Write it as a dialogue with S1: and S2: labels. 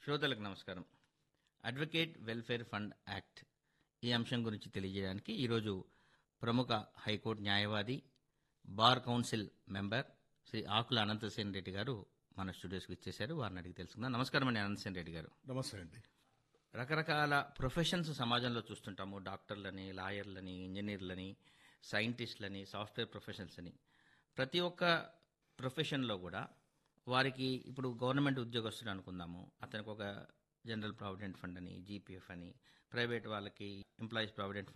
S1: శ్రోతలకు నమస్కారం advocate welfare fund act ఈ అంశం గురించి తెలియజేయడానికి ఈరోజు ప్రముఖ హైకోర్టు న్యాయవాది bar council member Shri Akula Anantasen Reddy garu మన స్టూడియోస్కి ఇచ్చేశారు వారిని అడిగి తెలుసుకుందాం నమస్కారం అండి అనంతసేన్ రెడ్డి గారు
S2: నమస్తే అండి
S1: రకరకాల ప్రొఫెషన్స్ సమాజంలో చూస్తుంటాము డాక్టర్లని లాయర్లని ఇంజనీర్లని సైంటిస్టులని సాఫ్ట్వేర్ ప్రొఫెషనల్స్ అని ప్రతి ఒక్క ప్రొఫెషన్లో కూడా వారికి ఇప్పుడు గవర్నమెంట్ ఉద్యోగస్తులు అనుకుందాము అతనికి ఒక జనరల్ ప్రావిడెంట్ ఫండ్ అని జీపీఎఫ్ అని ప్రైవేట్ వాళ్ళకి ఎంప్లాయీస్ ప్రావిడెంట్